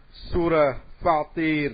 சூர ஃபாத்தீர்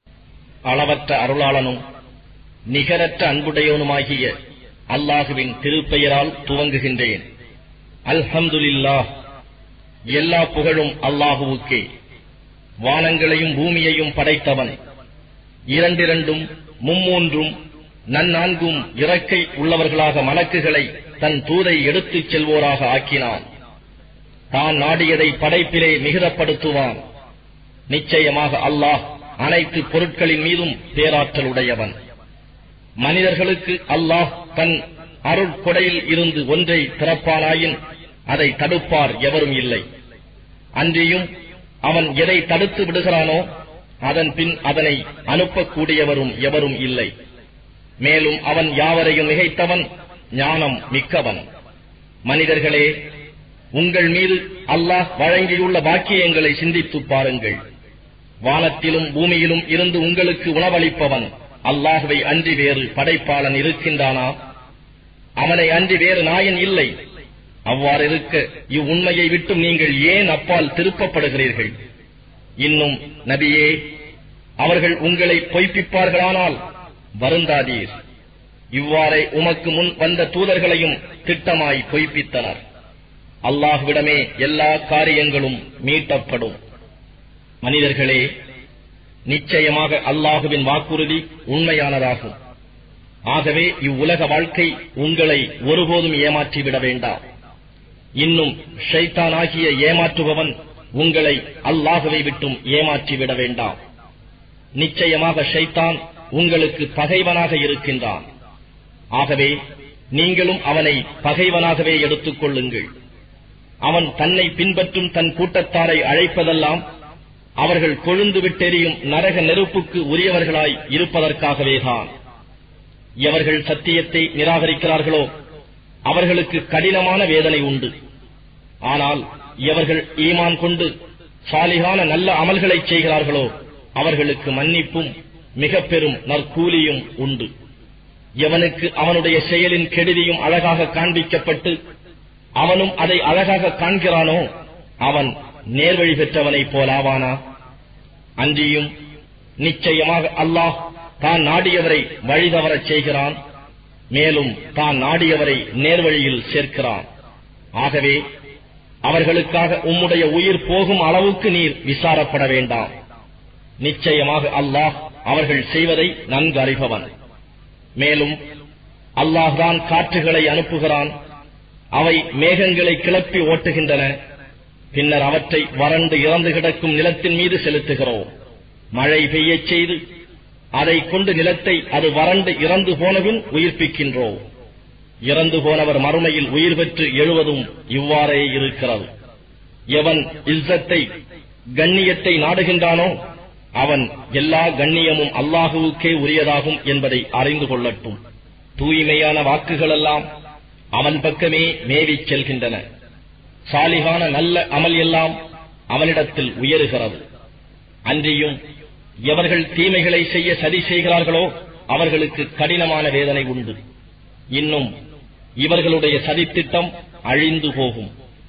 அளவற்ற அருளாளனும் நிகரற்ற அன்புடையவனுமாகிய அல்லாஹுவின் திருப்பெயரால் துவங்குகின்றேன் அல்ஹம்துலில்லாஹ் எல்லா புகழும் அல்லாஹுவுக்கே வானங்களையும் பூமியையும் படைத்தவன் இரண்டிரண்டும் மும்மூன்றும் நன்னான்கும் இறக்கை உள்ளவர்களாக மலக்குகளை தன் தூதை எடுத்துச் செல்வோராக ஆக்கினான் தான் நாடியதை படைப்பிலே மிகுதப்படுத்துவான் நிச்சயமாக அல்லாஹ் அனைத்து பொருட்களின் மீதும் பேராற்றலுடையவன் மனிதர்களுக்கு அல்லாஹ் தன் அருட்கொடையில் இருந்து ஒன்றை திறப்பானாயின் அதை தடுப்பார் எவரும் இல்லை அன்றியும் அவன் எதை தடுத்து விடுகிறானோ அதன் பின் அதனை அனுப்பக்கூடியவரும் எவரும் இல்லை மேலும் அவன் யாவரையும் மிகைத்தவன் ஞானம் மிக்கவன் மனிதர்களே உங்கள் மீது அல்லாஹ் வழங்கியுள்ள பாக்கியங்களை சிந்தித்துப் பாருங்கள் வானத்திலும் பூமியிலும் இருந்து உங்களுக்கு உணவளிப்பவன் அல்லாஹுவை அன்றி வேறு படைப்பாளன் இருக்கின்றானா அவனை அன்றி வேறு நாயன் இல்லை அவ்வாறு இருக்க இவ்வுண்மையை விட்டும் நீங்கள் ஏன் அப்பால் திருப்பப்படுகிறீர்கள் இன்னும் நபியே அவர்கள் உங்களை பொய்ப்பிப்பார்களானால் வருந்தாதீர் இவ்வாறே உமக்கு முன் வந்த தூதர்களையும் திட்டமாய் பொய்ப்பித்தனர் அல்லாஹ்விடமே எல்லா காரியங்களும் மீட்டப்படும் மனிதர்களே நிச்சயமாக அல்லாஹுவின் வாக்குறுதி உண்மையானதாகும் ஆகவே இவ்வுலக வாழ்க்கை உங்களை ஒருபோதும் ஏமாற்றிவிட வேண்டாம் இன்னும் ஷைத்தானாகிய ஏமாற்றுபவன் உங்களை அல்லாஹுவை விட்டும் ஏமாற்றிவிட வேண்டாம் நிச்சயமாக ஷைத்தான் உங்களுக்கு பகைவனாக இருக்கின்றான் ஆகவே நீங்களும் அவனை பகைவனாகவே எடுத்துக் கொள்ளுங்கள் அவன் தன்னை பின்பற்றும் தன் கூட்டத்தாரை அழைப்பதெல்லாம் அவர்கள் கொழுந்து விட்டெறியும் நரக நெருப்புக்கு உரியவர்களாய் இருப்பதற்காகவேதான் எவர்கள் சத்தியத்தை நிராகரிக்கிறார்களோ அவர்களுக்கு கடினமான வேதனை உண்டு ஆனால் எவர்கள் ஈமான் கொண்டு சாலிகான நல்ல அமல்களை செய்கிறார்களோ அவர்களுக்கு மன்னிப்பும் மிக பெரும் நற்கூலியும் உண்டு எவனுக்கு அவனுடைய செயலின் கெடுதியும் அழகாக காண்பிக்கப்பட்டு அவனும் அதை அழகாக காண்கிறானோ அவன் நேர்வழி பெற்றவனைப் போலாவானா அன்றியும் நிச்சயமாக அல்லாஹ் தான் நாடியவரை வழிதவரச் செய்கிறான் மேலும் தான் நாடியவரை நேர்வழியில் சேர்க்கிறான் ஆகவே அவர்களுக்காக உம்முடைய உயிர் போகும் அளவுக்கு நீர் விசாரப்பட வேண்டாம் நிச்சயமாக அல்லாஹ் அவர்கள் செய்வதை நன்கு அறிபவன் மேலும் அல்லாஹ் தான் காற்றுகளை அனுப்புகிறான் அவை மேகங்களை கிளப்பி ஓட்டுகின்றன பின்னர் அவற்றை வறண்டு இறந்து கிடக்கும் நிலத்தின் மீது செலுத்துகிறோம் மழை பெய்யச் செய்து அதை கொண்டு நிலத்தை அது வறண்டு இறந்து போனபின் உயிர்ப்பிக்கின்றோம் இறந்து போனவர் மறுமையில் உயிர் பெற்று எழுவதும் இவ்வாறே இருக்கிறது எவன் இஸ்ஸத்தை கண்ணியத்தை நாடுகின்றானோ அவன் எல்லா கண்ணியமும் அல்லாஹுவுக்கே உரியதாகும் என்பதை அறிந்து கொள்ளட்டும் தூய்மையான வாக்குகளெல்லாம் அவன் பக்கமே மேவிச் செல்கின்றன சாலிகான நல்ல அமல் எல்லாம் அவனிடத்தில் உயருகிறது அன்றியும் எவர்கள் தீமைகளை செய்ய சதி செய்கிறார்களோ அவர்களுக்கு கடினமான வேதனை உண்டு இன்னும் இவர்களுடைய சதித்திட்டம் அழிந்து போகும்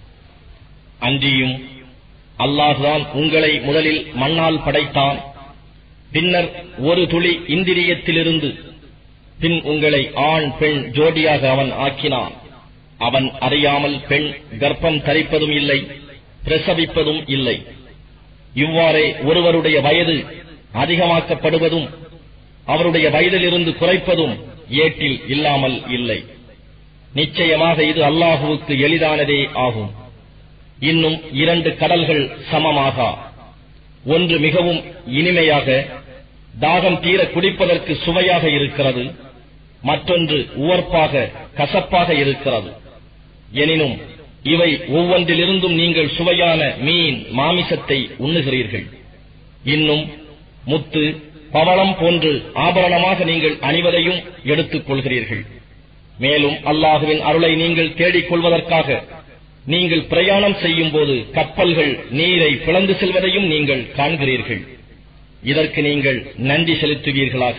அன்றியும் அல்லாஹுதான் உங்களை முதலில் மண்ணால் படைத்தான் பின்னர் ஒரு துளி இந்திரியத்திலிருந்து பின் உங்களை ஆண் பெண் ஜோடியாக அவன் ஆக்கினான் அவன் அறியாமல் பெண் கர்ப்பம் தரிப்பதும் இல்லை பிரசவிப்பதும் இல்லை இவ்வாறே ஒருவருடைய வயது அதிகமாக்கப்படுவதும் அவருடைய வயதிலிருந்து குறைப்பதும் ஏட்டில் இல்லாமல் இல்லை நிச்சயமாக இது அல்லாஹுவுக்கு எளிதானதே ஆகும் இன்னும் இரண்டு கடல்கள் சமமாகா ஒன்று மிகவும் இனிமையாக தாகம் தீர குடிப்பதற்கு சுவையாக இருக்கிறது மற்றொன்று உவர்ப்பாக கசப்பாக இருக்கிறது எனினும் இவை ஒவ்வொன்றிலிருந்தும் நீங்கள் சுவையான மீன் மாமிசத்தை உண்ணுகிறீர்கள் இன்னும் முத்து பவளம் போன்று ஆபரணமாக நீங்கள் அணிவதையும் எடுத்துக் கொள்கிறீர்கள் மேலும் அல்லாஹுவின் அருளை நீங்கள் தேடிக் கொள்வதற்காக நீங்கள் பிரயாணம் செய்யும் போது கப்பல்கள் நீரை பிளந்து செல்வதையும் நீங்கள் காண்கிறீர்கள் இதற்கு நீங்கள் நன்றி செலுத்துவீர்களாக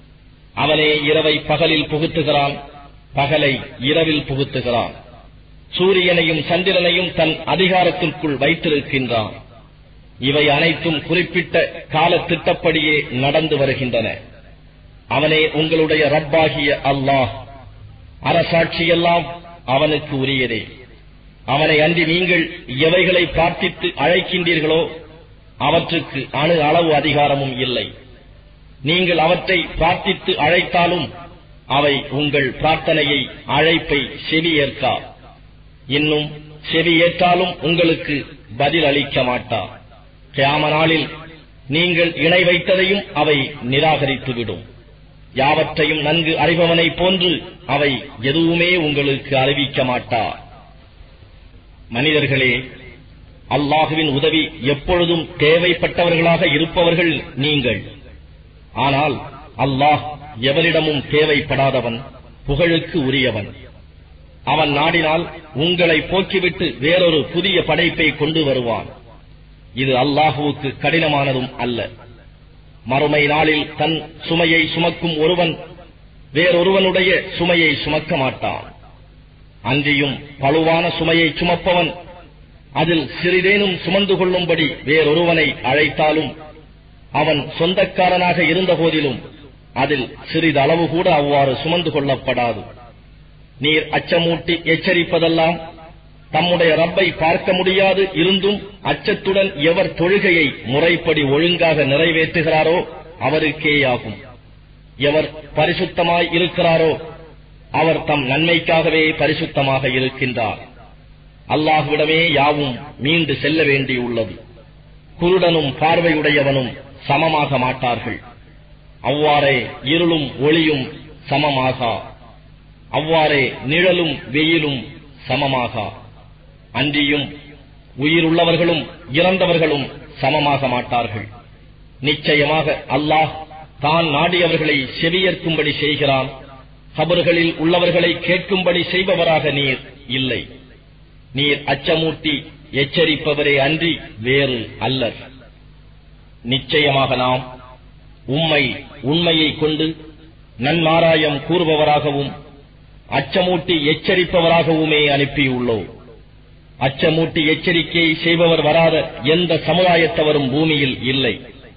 அவனே இரவை பகலில் புகுத்துகிறான் பகலை இரவில் புகுத்துகிறான் சூரியனையும் சந்திரனையும் தன் அதிகாரத்திற்குள் வைத்திருக்கின்றான் இவை அனைத்தும் குறிப்பிட்ட காலத்திட்டப்படியே நடந்து வருகின்றன அவனே உங்களுடைய ரப்பாகிய அல்லாஹ் அரசாட்சியெல்லாம் அவனுக்கு உரியதே அவனை அன்றி நீங்கள் எவைகளை பிரார்த்தித்து அழைக்கின்றீர்களோ அவற்றுக்கு அணு அளவு அதிகாரமும் இல்லை நீங்கள் அவற்றை பிரார்த்தித்து அழைத்தாலும் அவை உங்கள் பிரார்த்தனையை அழைப்பை செவியேற்கா இன்னும் செவியேற்றாலும் உங்களுக்கு பதில் அளிக்க மாட்டா கியாம நாளில் நீங்கள் இணை வைத்ததையும் அவை நிராகரித்துவிடும் யாவற்றையும் நன்கு அறிபவனைப் போன்று அவை எதுவுமே உங்களுக்கு அறிவிக்க மாட்டா மனிதர்களே அல்லாஹுவின் உதவி எப்பொழுதும் தேவைப்பட்டவர்களாக இருப்பவர்கள் நீங்கள் ஆனால் அல்லாஹ் எவரிடமும் தேவைப்படாதவன் புகழுக்கு உரியவன் அவன் நாடினால் உங்களை போக்கிவிட்டு வேறொரு புதிய படைப்பை கொண்டு வருவான் இது அல்லாஹுவுக்கு கடினமானதும் அல்ல மறுமை நாளில் தன் சுமையை சுமக்கும் ஒருவன் வேறொருவனுடைய சுமையை சுமக்க மாட்டான் அன்றியும் பழுவான சுமையை சுமப்பவன் அதில் சிறிதேனும் சுமந்து கொள்ளும்படி வேறொருவனை அழைத்தாலும் அவன் சொந்தக்காரனாக இருந்த போதிலும் அதில் சிறிதளவு கூட அவ்வாறு சுமந்து கொள்ளப்படாது நீர் அச்சமூட்டி எச்சரிப்பதெல்லாம் தம்முடைய ரப்பை பார்க்க முடியாது இருந்தும் அச்சத்துடன் எவர் தொழுகையை முறைப்படி ஒழுங்காக நிறைவேற்றுகிறாரோ அவருக்கேயாகும் எவர் பரிசுத்தமாய் இருக்கிறாரோ அவர் தம் நன்மைக்காகவே பரிசுத்தமாக இருக்கின்றார் அல்லாஹுவிடமே யாவும் மீண்டு செல்ல வேண்டியுள்ளது குருடனும் பார்வையுடையவனும் சமமாக மாட்டார்கள் அவ்வாறே இருளும் ஒளியும் சமமாகா அவ்வாறே நிழலும் வெயிலும் சமமாகா அன்றியும் உயிருள்ளவர்களும் இறந்தவர்களும் சமமாக மாட்டார்கள் நிச்சயமாக அல்லாஹ் தான் நாடியவர்களை செவியேற்கும்படி செய்கிறான் கபர்களில் உள்ளவர்களை கேட்கும்படி செய்பவராக நீர் இல்லை நீர் அச்சமூட்டி எச்சரிப்பவரே அன்றி வேறு அல்லர் நிச்சயமாக நாம் உம்மை உண்மையைக் கொண்டு நன்மாராயம் கூறுபவராகவும் அச்சமூட்டி எச்சரிப்பவராகவுமே அனுப்பியுள்ளோம் அச்சமூட்டி எச்சரிக்கையை செய்பவர் வராத எந்த சமுதாயத்தவரும் பூமியில் இல்லை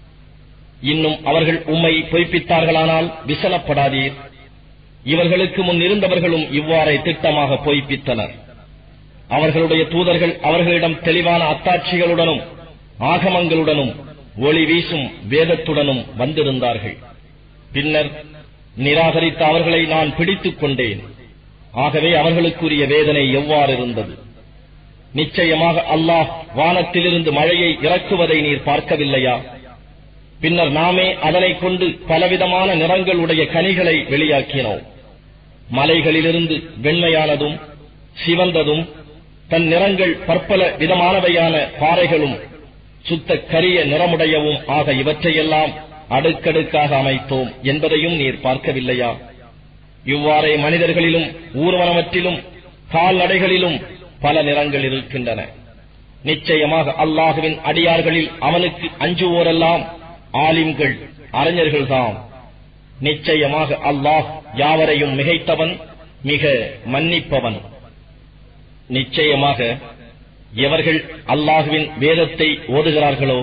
இன்னும் அவர்கள் உம்மை பொய்ப்பித்தார்களானால் விசனப்படாதீர் இவர்களுக்கு முன் இருந்தவர்களும் இவ்வாறே திட்டமாக பொய்ப்பித்தனர் அவர்களுடைய தூதர்கள் அவர்களிடம் தெளிவான அத்தாட்சிகளுடனும் ஆகமங்களுடனும் ஒளி வீசும் வேதத்துடனும் வந்திருந்தார்கள் பின்னர் நிராகரித்த அவர்களை நான் பிடித்துக் கொண்டேன் ஆகவே அவர்களுக்குரிய வேதனை எவ்வாறு இருந்தது நிச்சயமாக அல்லாஹ் வானத்திலிருந்து மழையை இறக்குவதை நீர் பார்க்கவில்லையா பின்னர் நாமே அதனைக் கொண்டு பலவிதமான நிறங்களுடைய கனிகளை வெளியாக்கினோம் மலைகளிலிருந்து வெண்மையானதும் சிவந்ததும் தன் நிறங்கள் பற்பல விதமானவையான பாறைகளும் சுத்த கரிய நிறமுடையவும் ஆக இவற்றையெல்லாம் அடுக்கடுக்காக அமைத்தோம் என்பதையும் நீர் பார்க்கவில்லையா இவ்வாறே மனிதர்களிலும் ஊர்வனவற்றிலும் கால்நடைகளிலும் பல நிறங்கள் இருக்கின்றன நிச்சயமாக அல்லாஹுவின் அடியார்களில் அவனுக்கு அஞ்சுவோரெல்லாம் ஆலிம்கள் அறிஞர்கள்தாம் நிச்சயமாக அல்லாஹ் யாவரையும் மிகைத்தவன் மிக மன்னிப்பவன் நிச்சயமாக எவர்கள் அல்லாஹுவின் வேதத்தை ஓதுகிறார்களோ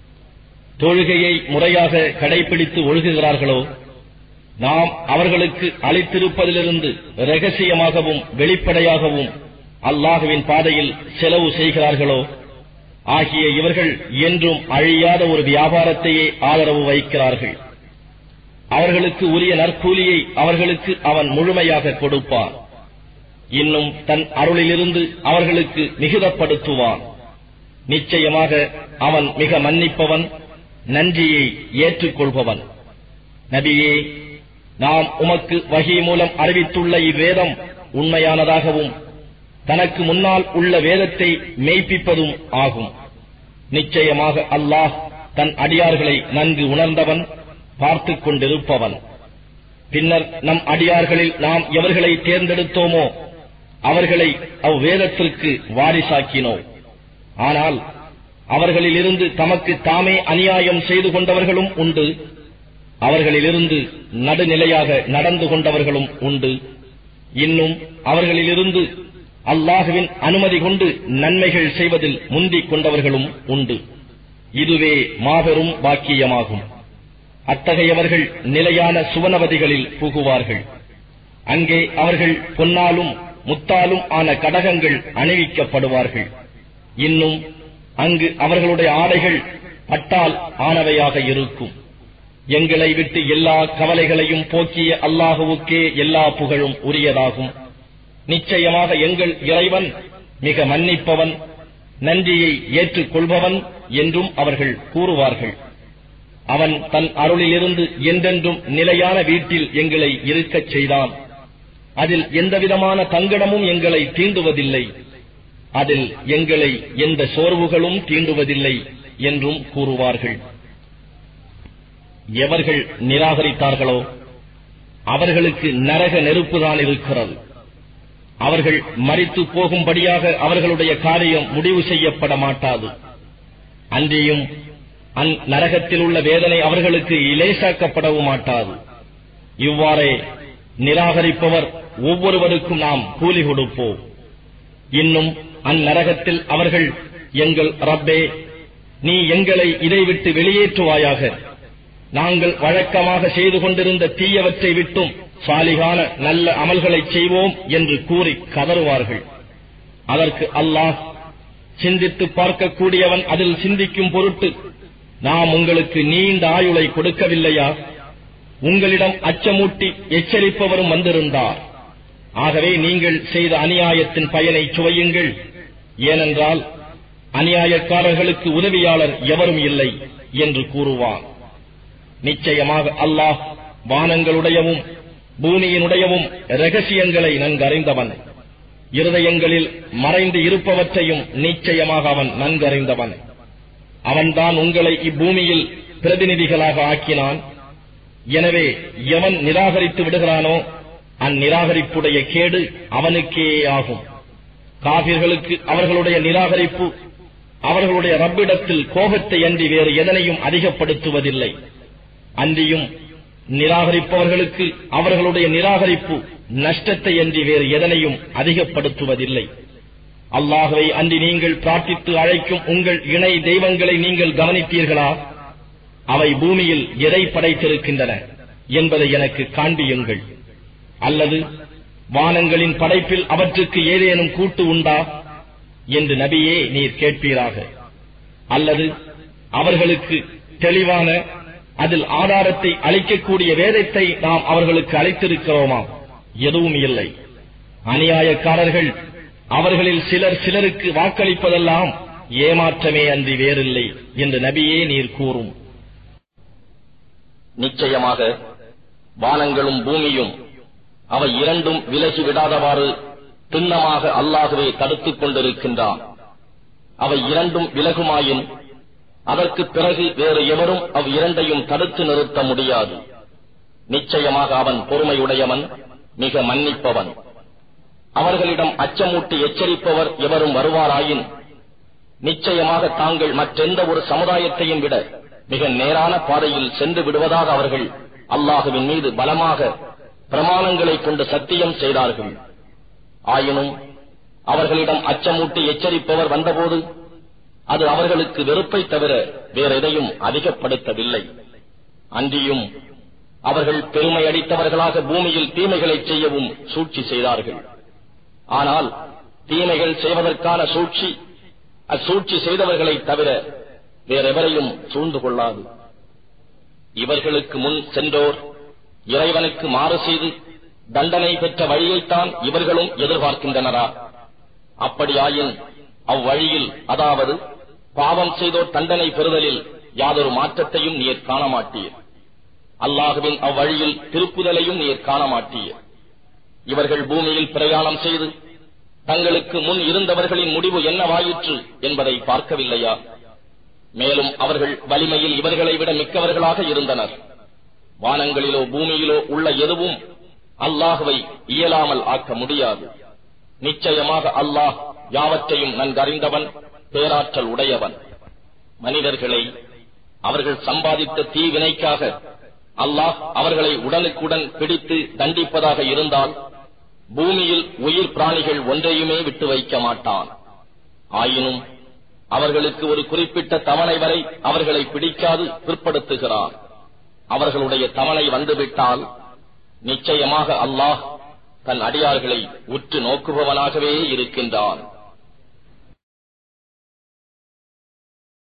தொழுகையை முறையாக கடைபிடித்து ஒழுகுகிறார்களோ நாம் அவர்களுக்கு அளித்திருப்பதிலிருந்து ரகசியமாகவும் வெளிப்படையாகவும் அல்லாஹுவின் பாதையில் செலவு செய்கிறார்களோ ஆகிய இவர்கள் என்றும் அழியாத ஒரு வியாபாரத்தையே ஆதரவு வைக்கிறார்கள் அவர்களுக்கு உரிய நற்கூலியை அவர்களுக்கு அவன் முழுமையாக கொடுப்பான் இன்னும் தன் அருளிலிருந்து அவர்களுக்கு மிகுதப்படுத்துவான் நிச்சயமாக அவன் மிக மன்னிப்பவன் நன்றியை ஏற்றுக்கொள்பவன் நபியே நாம் உமக்கு வகை மூலம் அறிவித்துள்ள இவ்வேதம் உண்மையானதாகவும் தனக்கு முன்னால் உள்ள வேதத்தை மெய்ப்பிப்பதும் ஆகும் நிச்சயமாக அல்லாஹ் தன் அடியார்களை நன்கு உணர்ந்தவன் பார்த்துக் கொண்டிருப்பவன் பின்னர் நம் அடியார்களில் நாம் எவர்களை தேர்ந்தெடுத்தோமோ அவர்களை அவ்வேதத்திற்கு வாரிசாக்கினோம் ஆனால் அவர்களிலிருந்து தமக்கு தாமே அநியாயம் செய்து கொண்டவர்களும் உண்டு அவர்களிலிருந்து நடுநிலையாக நடந்து கொண்டவர்களும் உண்டு இன்னும் அவர்களிலிருந்து அல்லாஹுவின் அனுமதி கொண்டு நன்மைகள் செய்வதில் முந்திக் கொண்டவர்களும் உண்டு இதுவே மாபெரும் பாக்கியமாகும் அத்தகையவர்கள் நிலையான சுவனவதிகளில் புகுவார்கள் அங்கே அவர்கள் பொன்னாலும் முத்தாலும் ஆன கடகங்கள் அணிவிக்கப்படுவார்கள் இன்னும் அங்கு அவர்களுடைய ஆடைகள் பட்டால் ஆனவையாக இருக்கும் எங்களை விட்டு எல்லா கவலைகளையும் போக்கிய அல்லாஹுவுக்கே எல்லா புகழும் உரியதாகும் நிச்சயமாக எங்கள் இறைவன் மிக மன்னிப்பவன் நன்றியை ஏற்றுக்கொள்பவன் என்றும் அவர்கள் கூறுவார்கள் அவன் தன் அருளிலிருந்து என்றென்றும் நிலையான வீட்டில் எங்களை இருக்கச் செய்தான் அதில் எந்தவிதமான தங்கடமும் எங்களை தீண்டுவதில்லை அதில் எங்களை எந்த சோர்வுகளும் தீண்டுவதில்லை என்றும் கூறுவார்கள் எவர்கள் நிராகரித்தார்களோ அவர்களுக்கு நரக நெருப்புதான் இருக்கிறது அவர்கள் மறித்து போகும்படியாக அவர்களுடைய காரியம் முடிவு செய்யப்பட மாட்டாது அன்றியும் அந்நரகத்தில் உள்ள வேதனை அவர்களுக்கு இலேசாக்கப்படவும் மாட்டாது இவ்வாறே நிராகரிப்பவர் ஒவ்வொருவருக்கும் நாம் கூலி கொடுப்போம் இன்னும் அந்நரகத்தில் அவர்கள் எங்கள் ரப்பே நீ எங்களை இதை விட்டு வெளியேற்றுவாயாக நாங்கள் வழக்கமாக செய்து கொண்டிருந்த தீயவற்றை விட்டும் சாலிகான நல்ல அமல்களை செய்வோம் என்று கூறி கதறுவார்கள் அதற்கு அல்லாஹ் சிந்தித்து பார்க்கக்கூடியவன் அதில் சிந்திக்கும் பொருட்டு நாம் உங்களுக்கு நீண்ட ஆயுளை கொடுக்கவில்லையா உங்களிடம் அச்சமூட்டி எச்சரிப்பவரும் வந்திருந்தார் ஆகவே நீங்கள் செய்த அநியாயத்தின் பயனை சுவையுங்கள் ஏனென்றால் அநியாயக்காரர்களுக்கு உதவியாளர் எவரும் இல்லை என்று கூறுவான் நிச்சயமாக அல்லாஹ் வானங்களுடையவும் பூமியினுடையவும் ரகசியங்களை நன்கறிந்தவன் இருதயங்களில் மறைந்து இருப்பவற்றையும் நிச்சயமாக அவன் நன்கறிந்தவன் அவன்தான் உங்களை இப்பூமியில் பிரதிநிதிகளாக ஆக்கினான் எனவே எவன் நிராகரித்து விடுகிறானோ அந்நிராகரிப்புடைய கேடு அவனுக்கே ஆகும் காபிர்களுக்கு அவர்களுடைய நிராகரிப்பு அவர்களுடைய ரப்பிடத்தில் கோபத்தை அன்றி வேறு எதனையும் அதிகப்படுத்துவதில்லை அன்றியும் நிராகரிப்பவர்களுக்கு அவர்களுடைய நிராகரிப்பு நஷ்டத்தை அன்றி வேறு எதனையும் அதிகப்படுத்துவதில்லை அல்லாஹுவை அன்றி நீங்கள் பிரார்த்தித்து அழைக்கும் உங்கள் இணை தெய்வங்களை நீங்கள் கவனித்தீர்களா அவை பூமியில் எதை படைத்திருக்கின்றன என்பதை எனக்கு காண்பியுங்கள் அல்லது வானங்களின் படைப்பில் அவற்றுக்கு ஏதேனும் கூட்டு உண்டா என்று நபியே நீர் கேட்பீராக அல்லது அவர்களுக்கு தெளிவான அதில் ஆதாரத்தை அளிக்கக்கூடிய வேதத்தை நாம் அவர்களுக்கு அளித்திருக்கிறோமா எதுவும் இல்லை அநியாயக்காரர்கள் அவர்களில் சிலர் சிலருக்கு வாக்களிப்பதெல்லாம் ஏமாற்றமே அன்றி வேறில்லை என்று நபியே நீர் கூறும் நிச்சயமாக வானங்களும் பூமியும் அவை இரண்டும் விலகி விடாதவாறு திண்ணமாக அல்லாகவே தடுத்துக் கொண்டிருக்கின்றான் அவை இரண்டும் விலகுமாயின் அதற்கு பிறகு வேறு எவரும் அவ் இரண்டையும் தடுத்து நிறுத்த முடியாது நிச்சயமாக அவன் பொறுமையுடையவன் மிக மன்னிப்பவன் அவர்களிடம் அச்சமூட்டி எச்சரிப்பவர் எவரும் வருவாராயின் நிச்சயமாக தாங்கள் மற்றெந்த ஒரு சமுதாயத்தையும் விட மிக நேரான பாதையில் சென்று விடுவதாக அவர்கள் அல்லாஹுவின் மீது பலமாக பிரமாணங்களை கொண்டு சத்தியம் செய்தார்கள் ஆயினும் அவர்களிடம் அச்சமூட்டி எச்சரிப்பவர் வந்தபோது அது அவர்களுக்கு வெறுப்பை தவிர வேற எதையும் அதிகப்படுத்தவில்லை அன்றியும் அவர்கள் பெருமை அடித்தவர்களாக பூமியில் தீமைகளை செய்யவும் சூழ்ச்சி செய்தார்கள் ஆனால் தீமைகள் செய்வதற்கான சூழ்ச்சி அச்சூழ்ச்சி செய்தவர்களை தவிர வேறெவரையும் சூழ்ந்து கொள்ளாது இவர்களுக்கு முன் சென்றோர் இறைவனுக்கு மாறு செய்து தண்டனை பெற்ற வழியைத்தான் இவர்களும் எதிர்பார்க்கின்றனரா அப்படியாயின் அவ்வழியில் அதாவது பாவம் செய்தோர் தண்டனை பெறுதலில் யாதொரு மாற்றத்தையும் நீர் காண மாட்டீர் அல்லாஹுவின் அவ்வழியில் திருப்புதலையும் நீர் காண மாட்டீர் இவர்கள் பூமியில் பிரயாணம் செய்து தங்களுக்கு முன் இருந்தவர்களின் முடிவு என்னவாயிற்று என்பதை பார்க்கவில்லையா மேலும் அவர்கள் வலிமையில் இவர்களை விட மிக்கவர்களாக இருந்தனர் வானங்களிலோ பூமியிலோ உள்ள எதுவும் அல்லாஹுவை இயலாமல் ஆக்க முடியாது நிச்சயமாக அல்லாஹ் யாவற்றையும் நன்கறிந்தவன் பேராற்றல் உடையவன் மனிதர்களை அவர்கள் சம்பாதித்த தீவினைக்காக அல்லாஹ் அவர்களை உடனுக்குடன் பிடித்து தண்டிப்பதாக இருந்தால் பூமியில் உயிர் பிராணிகள் ஒன்றையுமே விட்டு வைக்க மாட்டான் ஆயினும் அவர்களுக்கு ஒரு குறிப்பிட்ட தவணை வரை அவர்களை பிடிக்காது பிற்படுத்துகிறான் அவர்களுடைய தவணை வந்துவிட்டால் நிச்சயமாக அல்லாஹ் தன் அடியார்களை உற்று நோக்குபவனாகவே இருக்கின்றான்